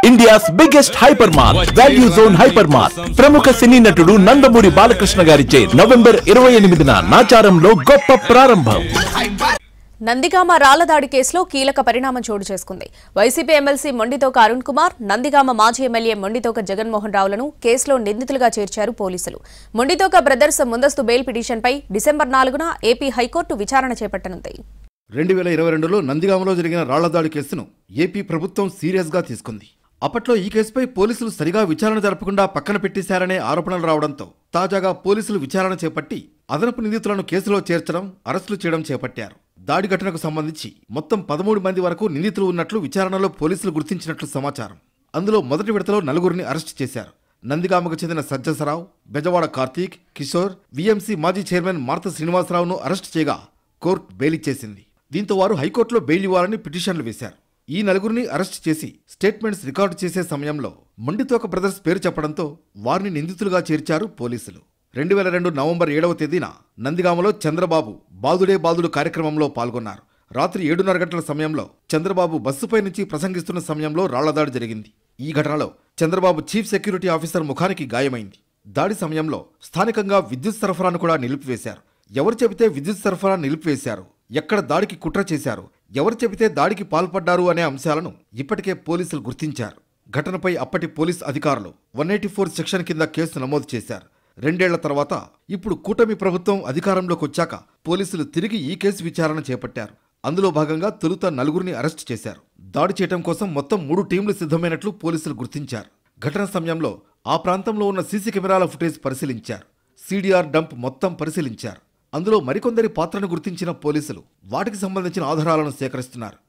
India's biggest hyper mart value zone hyper mart ప్రముఖ సినీ నటుడు నందమూరి బాలకృష్ణ గారిచే నవంబర్ ఇరవై ఎనిమిదిన నాచారంలో గొప్ప ప్రారంభం నందిగామ రాళ్లదాడి కేసులో కీలక పరిణామం చోటు చేసుకుంది వైసీపీ ఎమ్మెల్సీ మొండితోక అరుణ్ కుమార్ నందిగామ మాజీ ఎమ్మెల్యే మొండితోక జగన్మోహన్ రావులను కేసులో నిందితులుగా చేర్చారు పోలీసులు మొండితోక బ్రదర్స్ ముందస్తు బెయిల్ పిటిషన్పై డిసెంబర్ నాలుగున ఏపీ హైకోర్టు విచారణ చేపట్టనుంది రెండు వేల ఇరవై రెండులో నందిగామలో జరిగిన రాళ్లదాడి కేసును ఏపీ ప్రభుత్వం సీరియస్గా తీసుకుంది అప్పట్లో ఈ కేసుపై పోలీసులు సరిగా విచారణ జరపకుండా పక్కన పెట్టేశారనే ఆరోపణలు రావడంతో తాజాగా పోలీసులు విచారణ చేపట్టి అదనపు నిందితులను కేసులో చేర్చడం అరెస్టులు చేయడం చేపట్టారు దాడి ఘటనకు సంబంధించి మొత్తం పదమూడు మంది వరకు నిందితులు ఉన్నట్లు విచారణలో పోలీసులు గుర్తించినట్లు సమాచారం అందులో మొదటి విడతలో నలుగురిని అరెస్టు చేశారు నందిగామకు చెందిన సజ్జసరావు బెజవాడ కార్తీక్ కిషోర్ విఎంసీ మాజీ చైర్మన్ మార్త శ్రీనివాసరావును అరెస్టు చేయగా కోర్టు బెయిల్ ఇచ్చేసింది దీంతో వారు హైకోర్టులో బెయిల్ ఇవ్వాలని పిటిషన్లు వేశారు ఈ నలుగురిని అరెస్ట్ చేసి స్టేట్మెంట్స్ రికార్డు చేసే సమయంలో మొండితోక బ్రదర్స్ పేరు చెప్పడంతో వారిని నిందితులుగా చేర్చారు పోలీసులు రెండు వేల రెండు నవంబర్ ఏడవ తేదీన నందిగామలో చంద్రబాబు బాదుడే బాదుడు కార్యక్రమంలో పాల్గొన్నారు రాత్రి ఏడున్నర గంటల సమయంలో చంద్రబాబు బస్సుపై నుంచి ప్రసంగిస్తున్న సమయంలో రాళ్లదాడి జరిగింది ఈ ఘటనలో చంద్రబాబు చీఫ్ సెక్యూరిటీ ఆఫీసర్ ముఖానికి గాయమైంది దాడి సమయంలో స్థానికంగా విద్యుత్ సరఫరాను కూడా నిలిపివేశారు ఎవరు చెబితే విద్యుత్ సరఫరా నిలిపివేశారు ఎక్కడ దాడికి కుట్ర చేశారు ఎవరు చెబితే దాడికి పాల్పడ్డారు అనే అంశాలను ఇప్పటికే పోలీసులు గుర్తించారు ఘటనపై అప్పటి పోలీస్ అధికారులు వన్ ఎయిటీ ఫోర్ సెక్షన్ కింద కేసు నమోదు చేశారు రెండేళ్ల తర్వాత ఇప్పుడు కూటమి ప్రభుత్వం అధికారంలోకి వచ్చాక పోలీసులు తిరిగి ఈ కేసు విచారణ చేపట్టారు అందులో భాగంగా తొలుత నలుగురిని అరెస్ట్ చేశారు దాడి చేయడం కోసం మొత్తం మూడు టీంలు సిద్ధమైనట్లు పోలీసులు గుర్తించారు ఘటన సమయంలో ఆ ప్రాంతంలో ఉన్న సీసీ కెమెరాల ఫుటేజ్ పరిశీలించారు సీడీఆర్ డంప్ మొత్తం పరిశీలించారు అందులో మరికొందరి పాత్రను గుర్తించిన పోలీసులు వాటికి సంబంధించిన ఆధారాలను సేకరిస్తున్నారు